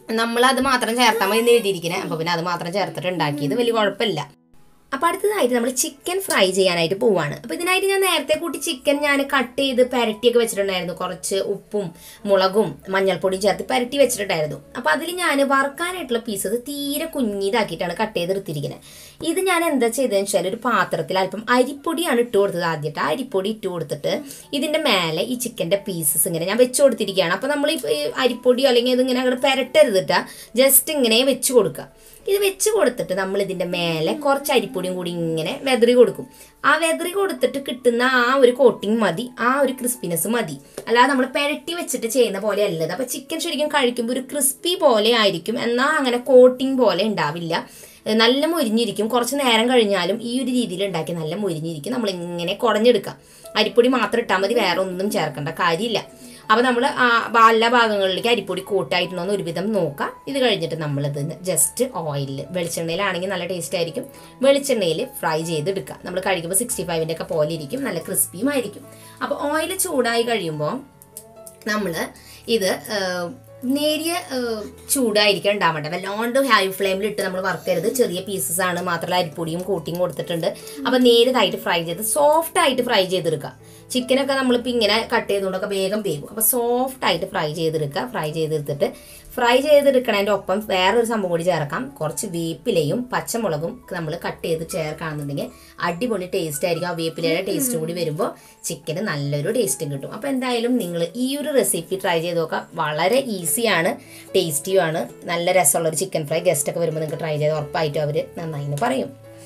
നമ്മൾ അത് മാത്രം ചേർത്താൽ മതി എന്ന് എഴുതിയിരിക്കുന്നത് അപ്പോൾ പിന്നെ അത് മാത്രം ചേർത്തിട്ട് ഉണ്ടാക്കിയത് വലിയ കുഴപ്പമില്ല അപ്പോൾ അടുത്തതായിട്ട് നമ്മൾ ചിക്കൻ ഫ്രൈ ചെയ്യാനായിട്ട് പോവാണ് അപ്പോൾ ഇതിനായിട്ട് ഞാൻ നേരത്തെ കൂട്ടി ചിക്കൻ ഞാൻ കട്ട് ചെയ്ത് പരട്ടിയൊക്കെ വെച്ചിട്ടുണ്ടായിരുന്നു കുറച്ച് ഉപ്പും മുളകും മഞ്ഞൾപ്പൊടിയും ചേർത്ത് പരട്ടി വെച്ചിട്ടുണ്ടായിരുന്നു അപ്പോൾ അതിൽ ഞാൻ വറുക്കാനായിട്ടുള്ള പീസസ് തീരെ കുഞ്ഞിതാക്കിയിട്ടാണ് കട്ട് ചെയ്തെടുത്തിരിക്കുന്നത് ഇത് ഞാൻ എന്താ ചെയ്തതെന്ന് വെച്ചാൽ ഒരു പാത്രത്തിൽ അല്പം അരിപ്പൊടിയാണ് ഇട്ട് കൊടുത്തത് ആദ്യമായിട്ട് ആ അരിപ്പൊടി ഇട്ട് കൊടുത്തിട്ട് ഇതിൻ്റെ മേലെ ഈ ചിക്കൻ്റെ പീസസ് ഇങ്ങനെ ഞാൻ വെച്ച് കൊടുത്തിരിക്കുകയാണ് അപ്പോൾ നമ്മൾ ഈ അരിപ്പൊടിയോ അല്ലെങ്കിൽ ഇതിങ്ങനെ അങ്ങോട്ട് പെരട്ടരുതിട്ടാ ജസ്റ്റ് ഇങ്ങനെ വെച്ച് കൊടുക്കുക ഇത് വെച്ച് കൊടുത്തിട്ട് നമ്മൾ ഇതിന്റെ മേലെ കുറച്ച് അരിപ്പൊടിയും കൂടി ഇങ്ങനെ വെതറി കൊടുക്കും ആ വെതറി കൊടുത്തിട്ട് കിട്ടുന്ന ആ ഒരു കോട്ടിങ് മതി ആ ഒരു ക്രിസ്പിനെസ് മതി അല്ലാതെ നമ്മൾ പെരട്ടി വെച്ചിട്ട് ചെയ്യുന്ന പോലെ അല്ലത് അപ്പൊ ചിക്കൻ ശരിക്കും കഴിക്കുമ്പോൾ ഒരു ക്രിസ്പി പോലെ ആയിരിക്കും എന്നാൽ അങ്ങനെ കോട്ടിങ് പോലെ ഉണ്ടാവില്ല ഏഹ് നല്ല മൊരിഞ്ഞിരിക്കും കുറച്ച് നേരം കഴിഞ്ഞാലും ഈ ഒരു രീതിയിൽ ഉണ്ടാക്കി നല്ല മൊരിഞ്ഞിരിക്കും നമ്മൾ ഇങ്ങനെ കുടഞ്ഞെടുക്കാം അരിപ്പൊടി മാത്രം ഇട്ടാൽ മതി വേറെ ഒന്നും ചേർക്കേണ്ട കാര്യമില്ല അപ്പോൾ നമ്മൾ എല്ലാ ഭാഗങ്ങളിലേക്ക് അരിപ്പൊടി കൂട്ടായിട്ടുണ്ടോ എന്ന് ഒരുവിധം നോക്കാം ഇത് കഴിഞ്ഞിട്ട് നമ്മളിത് ജസ്റ്റ് ഓയിലിൽ വെളിച്ചെണ്ണയിലാണെങ്കിൽ നല്ല ടേസ്റ്റ് ആയിരിക്കും വെളിച്ചെണ്ണയിൽ ഫ്രൈ ചെയ്തെടുക്കുക നമ്മൾ കഴിക്കുമ്പോൾ സിക്സ്റ്റി ഫൈവിൻ്റെ ഒക്കെ പോലെ ഇരിക്കും നല്ല ക്രിസ്പിയും ആയിരിക്കും അപ്പോൾ ഓയിൽ ചൂടായി കഴിയുമ്പോൾ നമ്മൾ ഇത് ആ, നേരിയ ആ, ചൂടായിരിക്കാൻ ഉണ്ടാവണ്ട വല്ലാണ്ട് ഹൈ ഫ്ലെയിമിൽ ഇട്ട് നമ്മൾ വറുക്കരുത് ചെറിയ പീസസ് ആണ് മാത്രമല്ല അരിപ്പൊടിയും കോട്ടിയും കൊടുത്തിട്ടുണ്ട് അപ്പം നേരിയതായിട്ട് ഫ്രൈ ചെയ്ത് സോഫ്റ്റ് ആയിട്ട് ഫ്രൈ ചെയ്തെടുക്കുക ചിക്കനൊക്കെ നമ്മളിപ്പോൾ ഇങ്ങനെ കട്ട് ചെയ്തുകൊണ്ടൊക്കെ വേഗം വേകും അപ്പോൾ സോഫ്റ്റ് ആയിട്ട് ഫ്രൈ ചെയ്തെടുക്കുക ഫ്രൈ ചെയ്തെടുത്തിട്ട് ഫ്രൈ ചെയ്തെടുക്കണതിൻ്റെ ഒപ്പം വേറൊരു സംഭവം കൂടി ചേർക്കാം കുറച്ച് വേപ്പിലയും പച്ചമുളകും നമ്മൾ കട്ട് ചെയ്ത് ചേർക്കുകയാണെന്നുണ്ടെങ്കിൽ അടിപൊളി ടേസ്റ്റ് ആയിരിക്കും ആ വേപ്പിലയുടെ ടേസ്റ്റ് കൂടി വരുമ്പോൾ ചിക്കന് നല്ലൊരു ടേസ്റ്റും കിട്ടും അപ്പോൾ എന്തായാലും നിങ്ങൾ ഈ ഒരു റെസിപ്പി ട്രൈ ചെയ്ത് നോക്കാം വളരെ ഈസിയാണ് ടേസ്റ്റിയുമാണ് നല്ല രസമുള്ള ഒരു ചിക്കൻ ഫ്രൈ ഗസ്റ്റ് ഒക്കെ വരുമ്പോൾ നിങ്ങൾക്ക് ട്രൈ ചെയ്ത് ഉറപ്പായിട്ടും അവർ നന്നായി എന്ന് പറയും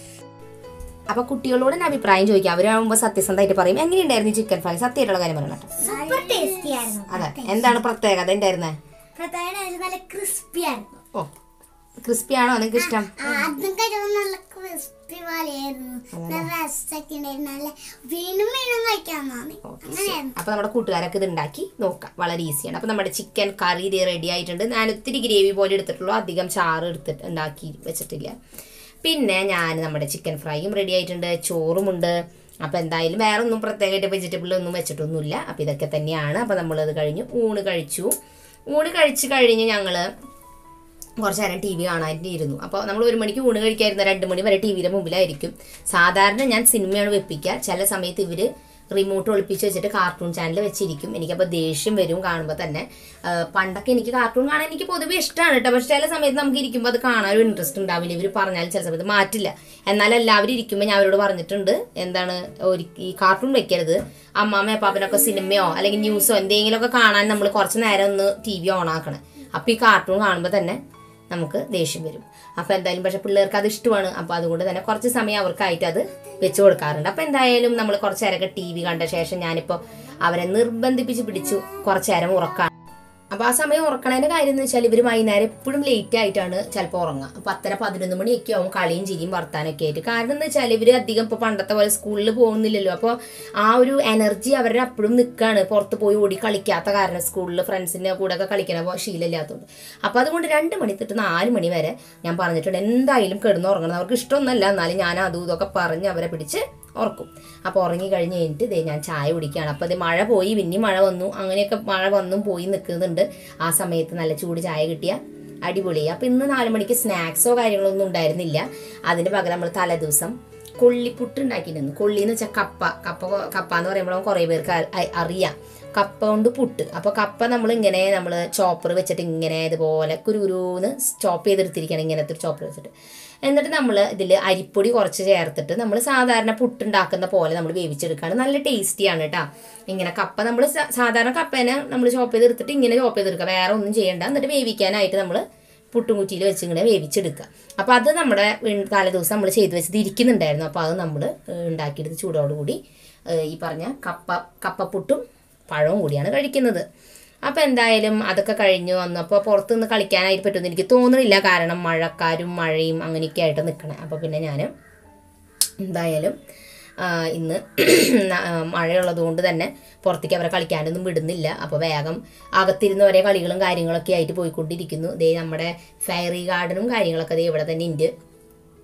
അപ്പൊ കുട്ടികളോട് ഞാൻ അഭിപ്രായം ചോദിക്കാം അവരാകുമ്പോൾ സത്യസന്ധമായിട്ട് പറയും എങ്ങനെയുണ്ടായിരുന്നു ഈ ചിക്കൻ ഫ്രൈ സത്യമായിട്ടുള്ള കാര്യം പറയണം കേട്ടോ സൂപ്പർ ടേസ്റ്റി ആയിരുന്നു അതെ എന്താണ് പ്രത്യേകത ഉണ്ടായിരുന്നേ പ്രത്യേകം നല്ല ക്രിസ്പി ആയിരുന്നു ഓ ക്രിസ്പി ആണോ നിങ്ങൾക്ക് ഇഷ്ടം ആദ്യം കഴിച്ചത് നല്ല ക്രിസ്പി പോലെയായിരുന്നു നല്ല രസമൊക്കെ ഉണ്ടായിരുന്നു നല്ല വീണ്ടും വീണ്ടും കഴിക്കാൻ തോന്നി അങ്ങനെയായിരുന്നു അപ്പൊ നമ്മുടെ കൂട്ടുകാരൊക്കെ ഇത് ഉണ്ടാക്കി നോക്കാം വളരെ ഈസിയാണ് അപ്പൊ നമ്മുടെ ചിക്കൻ കറി റെഡി ആയിട്ടുണ്ട് ഞാൻ ഒത്തിരി ഗ്രേവി പോലെ എടുത്തിട്ടുള്ളൂ അധികം ചാറ് എടുത്തിട്ട് ഉണ്ടാക്കി വെച്ചിട്ടില്ല പിന്നെ ഞാൻ നമ്മുടെ ചിക്കൻ ഫ്രൈയും റെഡി ആയിട്ടുണ്ട് ചോറുമുണ്ട് അപ്പോൾ എന്തായാലും വേറെ ഒന്നും പ്രത്യേകമായിട്ട് വെജിറ്റബിൾ ഒന്നും വെച്ചിട്ടൊന്നുമില്ല അപ്പോൾ ഇതൊക്കെ തന്നെയാണ് അപ്പോൾ നമ്മളത് കഴിഞ്ഞ് ഊണ് കഴിച്ചു ഊണ് കഴിച്ച് കഴിഞ്ഞ് ഞങ്ങൾ കുറച്ച് നേരം ടി വി കാണാനായിട്ട് ഇരുന്നു അപ്പോൾ നമ്മൾ ഒരു മണിക്ക് ഊണ് കഴിക്കായിരുന്ന രണ്ട് മണി വരെ ടി വിയുടെ മുമ്പിലായിരിക്കും സാധാരണ ഞാൻ സിനിമയാണ് വെപ്പിക്കുക ചില സമയത്ത് ഇവർ റിമോട്ട് ഒളിപ്പിച്ച് വെച്ചിട്ട് കാർട്ടൂൺ ചാനൽ വെച്ചിരിക്കും എനിക്കപ്പോൾ ദേഷ്യം വരും കാണുമ്പോൾ തന്നെ ആ, പണ്ടൊക്കെ എനിക്ക് കാർട്ടൂൺ കാണാൻ എനിക്ക് പൊതുവെ ഇഷ്ടമാണ് കേട്ടോ പക്ഷെ ചില സമയത്ത് നമുക്ക് ഇരിക്കുമ്പോൾ അത് കാണാൻ ഒരു ഇൻട്രസ്റ്റ് ഉണ്ടാവില്ല ഇവർ പറഞ്ഞാൽ ചില സമയത്ത് മാറ്റില്ല എന്നാൽ എല്ലാവരും ഇരിക്കുമ്പോൾ ഞാൻ അവരോട് പറഞ്ഞിട്ടുണ്ട് എന്താണ് ഒരു ഈ കാർട്ടൂൺ വെക്കരുത് അമ്മാമ്മ അപ്പാപ്പനൊക്കെ സിനിമയോ അല്ലെങ്കിൽ ന്യൂസോ എന്തെങ്കിലുമൊക്കെ കാണാൻ നമ്മൾ കുറച്ച് നേരം ഒന്ന് ടി വി ഓൺ ആക്കണം അപ്പോൾ ഈ കാർട്ടൂൺ കാണുമ്പോൾ തന്നെ നമുക്ക് ദേഷ്യം വരും അപ്പോൾ എന്തായാലും പക്ഷെ പിള്ളേർക്ക് അത് ഇഷ്ടമാണ് അപ്പോൾ അതുകൊണ്ട് തന്നെ കുറച്ച് സമയം അവർക്കായിട്ട് അത് വെച്ച് കൊടുക്കാറുണ്ട് അപ്പോൾ എന്തായാലും നമ്മൾ കുറച്ച് നേരമൊക്കെ ടി വി കണ്ട ശേഷം ഞാനിപ്പോൾ അവരെ നിർബന്ധിപ്പിച്ച് പിടിച്ചു കുറച്ച് നേരം ഉറക്കാൻ അപ്പോൾ ആ സമയം ഉറക്കണതിൻ്റെ കാര്യം എന്ന് വെച്ചാൽ ഇവർ വൈകുന്നേരം എപ്പോഴും ലേറ്റ് ആയിട്ടാണ് ചിലപ്പോൾ ഉറങ്ങുക പത്തര പതിനൊന്ന് മണിയൊക്കെ ആവും കളിയും ചിരിയും വർത്താനൊക്കെ ആയിട്ട് കാരണം എന്ന് വെച്ചാൽ ഇവർ അധികം ഇപ്പോൾ പണ്ടത്തെ പോലെ സ്കൂളിൽ പോകുന്നില്ലല്ലോ അപ്പോൾ ആ ഒരു എനർജി അവരുടെ അപ്പോഴും നിൽക്കുകയാണ് പുറത്ത് പോയി ഓടി കളിക്കാത്ത കാരണം സ്കൂളിൽ ഫ്രണ്ട്സിൻ്റെ കൂടെ ഒക്കെ കളിക്കണ പോ- ശീലമില്ലാത്തതുകൊണ്ട് അപ്പോൾ അതുകൊണ്ട് രണ്ട് മണി തൊട്ട് നാല് മണി വരെ ഞാൻ പറഞ്ഞിട്ടുണ്ട് എന്തായാലും കിടന്ന് ഉറങ്ങണം അവർക്ക് ഇഷ്ടമൊന്നുമല്ല എന്നാലും ഞാൻ അതും ഇതൊക്കെ പറഞ്ഞ് അവരെ പിടിച്ച് ഉറക്കും അപ്പോൾ ഉറങ്ങി കഴിഞ്ഞ് കഴിഞ്ഞിട്ട് ദേ ഞാൻ ചായ കുടിക്കുകയാണ് അപ്പോൾ അത് മഴ പോയി പിന്നെ മഴ വന്നു അങ്ങനെയൊക്കെ മഴ വന്നും പോയി നിൽക്കുന്നുണ്ട് ആ സമയത്ത് നല്ല ചൂട് ചായ കിട്ടിയ അടിപൊളി അപ്പോൾ ഇന്ന് നാല് മണിക്ക് സ്നാക്സോ കാര്യങ്ങളോ ഒന്നും ഉണ്ടായിരുന്നില്ല അതിന് പകരം നമ്മൾ തലേദിവസം കൊള്ളിപ്പുട്ട് ഉണ്ടാക്കിയിരുന്നു കൊള്ളി എന്ന് വെച്ചാൽ കപ്പ കപ്പ കപ്പ എന്ന് പറയുമ്പോൾ കുറേ പേർക്ക് അ- അ- അറിയാം കപ്പ കൊണ്ട് പുട്ട് അപ്പോൾ കപ്പ നമ്മൾ ഇങ്ങനെ നമ്മൾ ചോപ്പർ വെച്ചിട്ട് ഇങ്ങനെ ഇതുപോലെ കുരുകുരുന്ന് ചോപ്പ് ചെയ്തെടുത്തിരിക്കണം ഇങ്ങനത്തെ ഒരു ചോപ്പർ വെച്ചിട്ട് എന്നിട്ട് നമ്മൾ ഇതിൽ അരിപ്പൊടി കുറച്ച് ചേർത്തിട്ട് നമ്മൾ സാധാരണ പുട്ടുണ്ടാക്കുന്ന പോലെ നമ്മൾ വേവിച്ചെടുക്കുകയാണ് നല്ല ടേസ്റ്റിയാണ് കേട്ടോ ഇങ്ങനെ കപ്പ നമ്മൾ സാധാരണ കപ്പേനെ നമ്മൾ ചോപ്പ് ചെയ്തെടുത്തിട്ട് ഇങ്ങനെ ചോപ്പ് ചെയ്തെടുക്കുക വേറെ ഒന്നും ചെയ്യണ്ട എന്നിട്ട് വേവിക്കാനായിട്ട് നമ്മൾ പുട്ടുംകുറ്റിയിൽ വെച്ച് ഇങ്ങനെ വേവിച്ചെടുക്കുക അപ്പോൾ അത് നമ്മുടെ വീ- തലേദിവസം നമ്മൾ ചെയ്ത് വെച്ചത് ഇരിക്കുന്നുണ്ടായിരുന്നു അപ്പോൾ അത് നമ്മൾ ഉണ്ടാക്കിയെടുത്ത് ചൂടോടുകൂടി ഏഹ്, ഈ പറഞ്ഞ കപ്പ കപ്പപ്പുട്ടും പഴവും കൂടിയാണ് കഴിക്കുന്നത് അപ്പോൾ എന്തായാലും അതൊക്കെ കഴിഞ്ഞു വന്നപ്പോൾ പുറത്തുനിന്ന് കളിക്കാനായിട്ട് പറ്റുമെന്ന് എനിക്ക് തോന്നുന്നില്ല കാരണം മഴക്കാരും മഴയും അങ്ങനെയൊക്കെ ആയിട്ട് നിൽക്കണേ അപ്പോൾ പിന്നെ ഞാൻ എന്തായാലും ആ, ഇന്ന് ന- ആ, മഴയുള്ളത് കൊണ്ട് തന്നെ പുറത്തേക്ക് അവരെ കളിക്കാനൊന്നും വിടുന്നില്ല അപ്പോൾ വേഗം അകത്തിരുന്ന് ഒരേ കളികളും കാര്യങ്ങളൊക്കെ ആയിട്ട് പോയിക്കൊണ്ടിരിക്കുന്നു ദേ നമ്മുടെ ഫയറി ഗാർഡനും കാര്യങ്ങളൊക്കെ ദേ ഇവിടെ തന്നെ ഉണ്ട്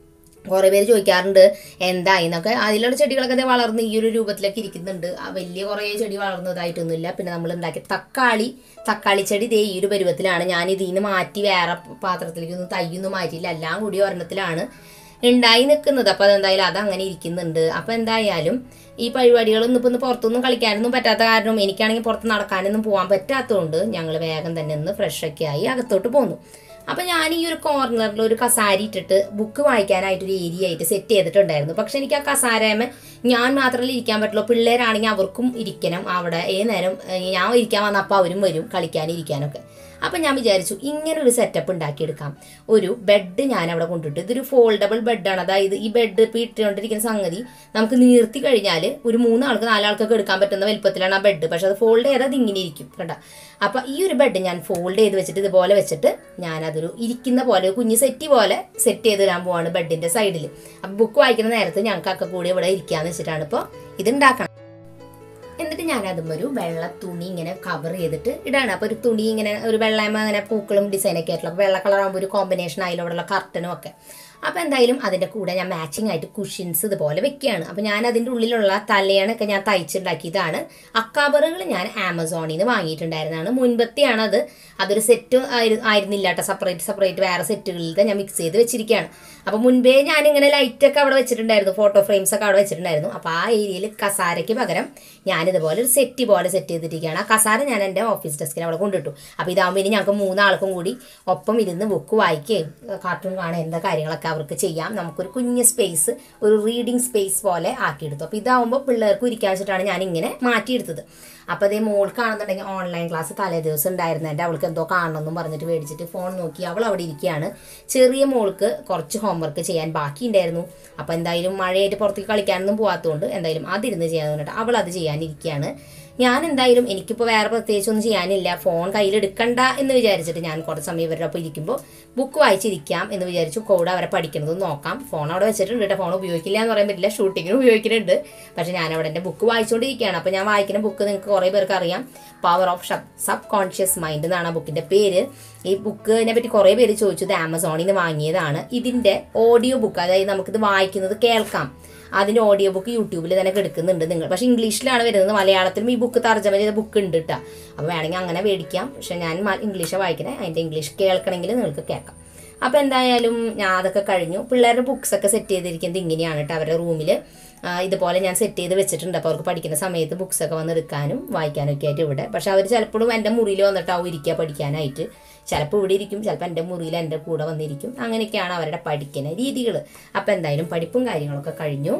കുറേ പേര് ചോദിക്കാറുണ്ട് എന്തായി എന്നൊക്കെ അതിലുള്ള ചെടികളൊക്കെ ദേ വളർന്ന് ഈ ഒരു രൂപത്തിലൊക്കെ ഇരിക്കുന്നുണ്ട് ആ വലിയ കുറേ ചെടി വളർന്നതായിട്ടൊന്നുമില്ല പിന്നെ നമ്മൾ ഉണ്ടാക്കിയ തക്കാളി തക്കാളി ചെടി ദേ ഈ ഒരു പരുവത്തിലാണ് ഞാൻ ഇതിൽ നിന്ന് മാറ്റി വേറെ പാത്രത്തിലേക്കൊന്നും തയ്യൊന്നും മാറ്റിയില്ല എല്ലാം കൂടി ഒരെണ്ണത്തിലാണ് ഉണ്ടായി നിൽക്കുന്നത് അപ്പോൾ അതെന്തായാലും അത് അങ്ങനെ ഇരിക്കുന്നുണ്ട് അപ്പോൾ എന്തായാലും ഈ പരിപാടികളൊന്നും ഇപ്പം ഇന്ന് പുറത്തൊന്നും കളിക്കാനൊന്നും പറ്റാത്ത കാരണം എനിക്കാണെങ്കിൽ പുറത്ത് നടക്കാനൊന്നും പോകാൻ പറ്റാത്തതുകൊണ്ട് ഞങ്ങൾ വേഗം തന്നെ ഒന്ന് ഫ്രഷൊക്കെ ആയി അകത്തോട്ട് പോന്നു അപ്പം ഞാൻ ഈ ഒരു കോർണറിൽ ഒരു കസാര ഇട്ടിട്ട് ബുക്ക് വായിക്കാനായിട്ട് ഒരു ഏരിയ ആയിട്ട് സെറ്റ് ചെയ്തിട്ടുണ്ടായിരുന്നു പക്ഷെ എനിക്ക് ആ കസാരമേ ഞാൻ മാത്രമല്ല ഇരിക്കാൻ പറ്റുള്ളൂ പിള്ളേരാണെങ്കിൽ അവർക്കും ഇരിക്കണം അവിടെ ഏത് നേരം ഏഹ്, ഞാൻ ഇരിക്കാൻ വന്നപ്പോൾ അവരും വരും കളിക്കാനും ഇരിക്കാനൊക്കെ അപ്പം ഞാൻ വിചാരിച്ചു ഇങ്ങനെ ഒരു സെറ്റപ്പ് ഉണ്ടാക്കിയെടുക്കാം ഒരു ബെഡ് ഞാൻ അവിടെ കൊണ്ടിട്ട് ഇതൊരു ഫോൾഡബിൾ ബെഡാണ് അതായത് ഈ ബെഡ് ഇപ്പോൾ ഇട്ടുകൊണ്ടിരിക്കുന്ന സംഗതി നമുക്ക് നീർത്തി കഴിഞ്ഞാൽ ഒരു മൂന്നാൾക്ക് നാലാൾക്കൊക്കെ എടുക്കാൻ പറ്റുന്ന വലുപ്പത്തിലാണ് ആ ബെഡ് പക്ഷെ അത് ഫോൾഡ് ചെയ്താൽ അത് ഇങ്ങനെ ഇരിക്കും കണ്ട അപ്പം ഈ ഒരു ബെഡ് ഞാൻ ഫോൾഡ് ചെയ്ത് വെച്ചിട്ട് ഇതുപോലെ വെച്ചിട്ട് ഞാനതൊരു ഇരിക്കുന്ന പോലെ ഒരു കുഞ്ഞ് സെറ്റി പോലെ സെറ്റ് ചെയ്ത് തരാൻ പോവാണ് ബെഡിന്റെ സൈഡിൽ അപ്പം ബുക്ക് വായിക്കുന്ന നേരത്ത് ഞങ്ങൾക്കൊക്കെ കൂടി ഇവിടെ ഇരിക്കാന്ന് വെച്ചിട്ടാണ് ഇപ്പോൾ ഇത് ഉണ്ടാക്കണം എന്നിട്ട് ഞാൻ അതും ഒരു വെള്ള തുണി ഇങ്ങനെ കവർ ചെയ്തിട്ട് ഇടാണ് അപ്പോൾ ഒരു തുണി ഇങ്ങനെ ഒരു വെള്ളയമ്മ അങ്ങനെ പൂക്കളും ഡിസൈനൊക്കെ ആയിട്ടുള്ള അപ്പോൾ വെള്ള കളറാകുമ്പോൾ ഒരു കോമ്പിനേഷൻ ആയാലും കർട്ടനും ഒക്കെ അപ്പോൾ എന്തായാലും അതിൻ്റെ കൂടെ ഞാൻ മാച്ചിങ് ആയിട്ട് കുഷ്യൻസ് ഇതുപോലെ വെക്കുകയാണ് അപ്പോൾ ഞാൻ അതിൻ്റെ ഉള്ളിലുള്ള തലയണൊക്കെ ഞാൻ തയ്ച്ചുണ്ടാക്കിയതാണ് അക്കാബറുകൾ ഞാൻ ആമസോണിൽ നിന്ന് വാങ്ങിയിട്ടുണ്ടായിരുന്നതാണ് മുൻപത്തെയാണ് അത് അതൊരു സെറ്റ് ആയിരുന്നില്ല കേട്ടോ സെപ്പറേറ്റ് സെപ്പറേറ്റ് വേറെ സെറ്റുകളിലത്തെ ഞാൻ മിക്സ് ചെയ്ത് വെച്ചിരിക്കുകയാണ് അപ്പോൾ മുൻപേ ഞാൻ ഇങ്ങനെ ലൈറ്റൊക്കെ അവിടെ വെച്ചിട്ടുണ്ടായിരുന്നു ഫോട്ടോ ഫ്രെയിംസ് ഒക്കെ അവിടെ വെച്ചിട്ടുണ്ടായിരുന്നു അപ്പോൾ ആ ഏരിയയിൽ കസാരയ്ക്ക് പകരം ഞാനിതുപോലെ ഒരു സെറ്റ് പോലെ സെറ്റ് ചെയ്തിരിക്കുകയാണ് ആ കസാര ഞാൻ എൻ്റെ ഓഫീസ് ഡെസ്കിൽ അവിടെ കൊണ്ടിട്ടു അപ്പോൾ ഇതാകുമ്പോൾ ഇനി ഞങ്ങൾക്ക് മൂന്നാൾക്കും കൂടി ഒപ്പം ഇരുന്ന് ബുക്ക് വായിക്കുകയും കാർട്ടൂൺ കാണുക എന്താ കാര്യങ്ങളൊക്കെ അവർക്ക് ചെയ്യാം നമുക്കൊരു കുഞ്ഞ് സ്പേസ് ഒരു റീഡിങ് സ്പേസ് പോലെ ആക്കിയെടുത്തു അപ്പോൾ ഇതാവുമ്പോൾ പിള്ളേർക്ക് ഇരിക്കാൻ വെച്ചിട്ടാണ് ഞാൻ ഇങ്ങനെ മാറ്റിയെടുത്തത് അപ്പോൾ അതേ മോൾക്കാണെന്നുണ്ടെങ്കിൽ ഓൺലൈൻ ക്ലാസ് തലേ ദിവസം ഉണ്ടായിരുന്നതിൻ്റെ അവൾക്ക് എന്തോ കാണണമെന്നും പറഞ്ഞിട്ട് മേടിച്ചിട്ട് ഫോൺ നോക്കി അവൾ അവിടെ ഇരിക്കുകയാണ് ചെറിയ മോൾക്ക് കുറച്ച് ഹോംവർക്ക് ചെയ്യാൻ ബാക്കിയുണ്ടായിരുന്നു അപ്പോൾ എന്തായാലും മഴയായിട്ട് പുറത്തേക്ക് കളിക്കാനൊന്നും പോകാത്തതുകൊണ്ട് എന്തായാലും അതിരുന്ന് ചെയ്യാൻ പറഞ്ഞിട്ട് അവൾ അത് ചെയ്യാനിരിക്കുകയാണ് ഞാൻ എന്തായാലും എനിക്കിപ്പോൾ വേറെ പ്രത്യേകിച്ചൊന്നും ചെയ്യാനില്ല ഫോൺ കയ്യിലെടുക്കണ്ട എന്ന് വിചാരിച്ചിട്ട് ഞാൻ കുറച്ച് സമയം ഇവരുടെ ഒപ്പം ഇരിക്കുമ്പോൾ ബുക്ക് വായിച്ചിരിക്കാം എന്ന് വിചാരിച്ചു കൂടെ അവരെ പഠിക്കുന്നത് നോക്കാം ഫോൺ അവിടെ വെച്ചിട്ടുണ്ട് കേട്ടോ ഫോൺ ഉപയോഗിക്കില്ല എന്ന് പറയാൻ പറ്റില്ല ഷൂട്ടിങ്ങിന് ഉപയോഗിക്കുന്നുണ്ട് പക്ഷേ ഞാൻ അവിടെ എൻ്റെ ബുക്ക് വായിച്ചുകൊണ്ടിരിക്കുകയാണ് അപ്പോൾ ഞാൻ വായിക്കുന്ന ബുക്ക് നിങ്ങൾക്ക് കുറേ പേർക്ക് അറിയാം power of subconscious mind എന്നാണ് ആ ബുക്കിൻ്റെ പേര് ഈ ബുക്കിനെ പറ്റി കുറേ പേര് ചോദിച്ചത് ആമസോണിൽ നിന്ന് വാങ്ങിയതാണ് ഇതിൻ്റെ ഓഡിയോ ബുക്ക് അതായത് നമുക്കിത് വായിക്കുന്നത് കേൾക്കാം അതിൻ്റെ ഓഡിയോ ബുക്ക് യൂട്യൂബിൽ തന്നെ എടുക്കുന്നുണ്ട് നിങ്ങൾ പക്ഷേ ഇംഗ്ലീഷിലാണ് വരുന്നത് മലയാളത്തിലും ഈ ബുക്ക് തർജ്ജമ ചെയ്ത ബുക്ക് ഉണ്ട് കേട്ടോ അപ്പോൾ വേണമെങ്കിൽ അങ്ങനെ മേടിക്കാം പക്ഷേ ഞാൻ ഇംഗ്ലീഷ് വായിക്കണേ അതിൻ്റെ ഇംഗ്ലീഷ് കേൾക്കണമെങ്കിൽ നിങ്ങൾക്ക് കേൾക്കാം അപ്പോൾ എന്തായാലും ഞാൻ അതൊക്കെ കഴിഞ്ഞു പിള്ളേരുടെ ബുക്സ് ഒക്കെ സെറ്റ് ചെയ്തിരിക്കുന്നത് ഇങ്ങനെയാണ് കേട്ടോ അവരുടെ റൂമിൽ ഇതുപോലെ ഞാൻ സെറ്റ് ചെയ്ത് വെച്ചിട്ടുണ്ട് അപ്പോൾ അവർക്ക് പഠിക്കുന്ന സമയത്ത് ബുക്സ് ഒക്കെ വന്ന് എടുക്കാനും വായിക്കാനും ഒക്കെ ആയിട്ട് ഇവിടെ പക്ഷെ അവർ ചിലപ്പോഴും എൻ്റെ മുറിയിൽ വന്നിട്ടാവും ഇരിക്കുക പഠിക്കാനായിട്ട് ചിലപ്പോൾ ഇവിടെ ഇരിക്കും ചിലപ്പോൾ എൻ്റെ മുറിയിൽ എൻ്റെ കൂടെ വന്നിരിക്കും അങ്ങനെയൊക്കെയാണ് അവരുടെ പഠിക്കുന്ന രീതികൾ അപ്പോൾ എന്തായാലും പഠിപ്പും കാര്യങ്ങളൊക്കെ കഴിഞ്ഞു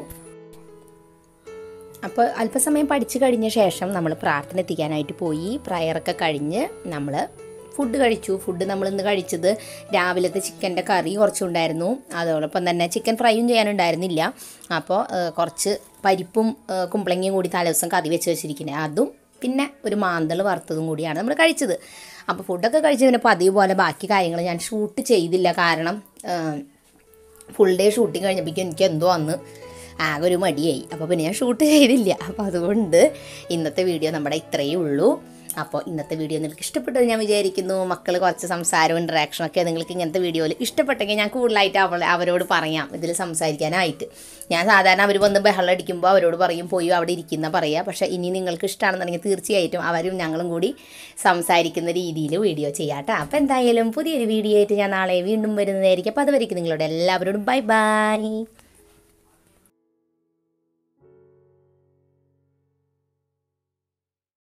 അപ്പോൾ അല്പസമയം പഠിച്ചു കഴിഞ്ഞ ശേഷം നമ്മൾ പ്രാർത്ഥന എത്തിക്കാനായിട്ട് പോയി പ്രയറൊക്കെ കഴിഞ്ഞ് നമ്മൾ ഫുഡ് കഴിച്ചു ഫുഡ് നമ്മൾ ഇന്ന് കഴിച്ചത് രാവിലത്തെ ചിക്കൻ്റെ കറി കുറച്ചുണ്ടായിരുന്നു അതോടൊപ്പം തന്നെ ചിക്കൻ ഫ്രൈയും ചെയ്യാനുണ്ടായിരുന്നില്ല അപ്പോൾ ഏഹ്, കുറച്ച് പരിപ്പും ഏഹ്, കുമ്പളങ്ങയും കൂടി തലേദിവസം കറി വെച്ച് വെച്ചിരിക്കുന്നത് അതും പിന്നെ ഒരു മാന്തൾ വറുത്തതും കൂടിയാണ് നമ്മൾ കഴിച്ചത് അപ്പോൾ ഫുഡൊക്കെ കഴിച്ച് പിന്നെ പതിവ് പോലെ ബാക്കി കാര്യങ്ങൾ ഞാൻ ഷൂട്ട് ചെയ്തില്ല കാരണം ഏഹ്, ഫുൾ ഡേ ഷൂട്ടിങ് കഴിഞ്ഞപ്പോഴേക്കും എനിക്ക് എന്തോ അന്ന് ആകെ ഒരു മടിയായി അപ്പോൾ പിന്നെ ഞാൻ ഷൂട്ട് ചെയ്തില്ല അപ്പോൾ അതുകൊണ്ട് ഇന്നത്തെ വീഡിയോ നമ്മുടെ ഇത്രയേ ഉള്ളൂ അപ്പോൾ ഇന്നത്തെ വീഡിയോ നിങ്ങൾക്ക് ഇഷ്ടപ്പെട്ടത് ഞാൻ വിചാരിക്കുന്നു മക്കൾ കുറച്ച് സംസാരവും ഇൻട്രാക്ഷനും ഒക്കെ നിങ്ങൾക്ക് ഇങ്ങനത്തെ വീഡിയോയിൽ ഇഷ്ടപ്പെട്ടെങ്കിൽ ഞാൻ കൂടുതലായിട്ട് അവളെ അവരോട് പറയാം ഇതിൽ സംസാരിക്കാനായിട്ട് ഞാൻ സാധാരണ അവർ വന്ന് ബഹളം അടിക്കുമ്പോൾ അവരോട് പറയും പോയി അവിടെ ഇരിക്കുന്ന പറയുക പക്ഷേ ഇനി നിങ്ങൾക്ക് ഇഷ്ടമാണെന്നുണ്ടെങ്കിൽ തീർച്ചയായിട്ടും അവരും ഞങ്ങളും കൂടി സംസാരിക്കുന്ന രീതിയിൽ വീഡിയോ ചെയ്യാട്ടോ അപ്പോൾ എന്തായാലും പുതിയൊരു വീഡിയോ ആയിട്ട് ഞാൻ നാളെ വീണ്ടും വരുന്നതായിരിക്കും അപ്പോൾ അതുവരെയ്ക്ക് നിങ്ങളോട് എല്ലാവരോടും ബൈ ബൈ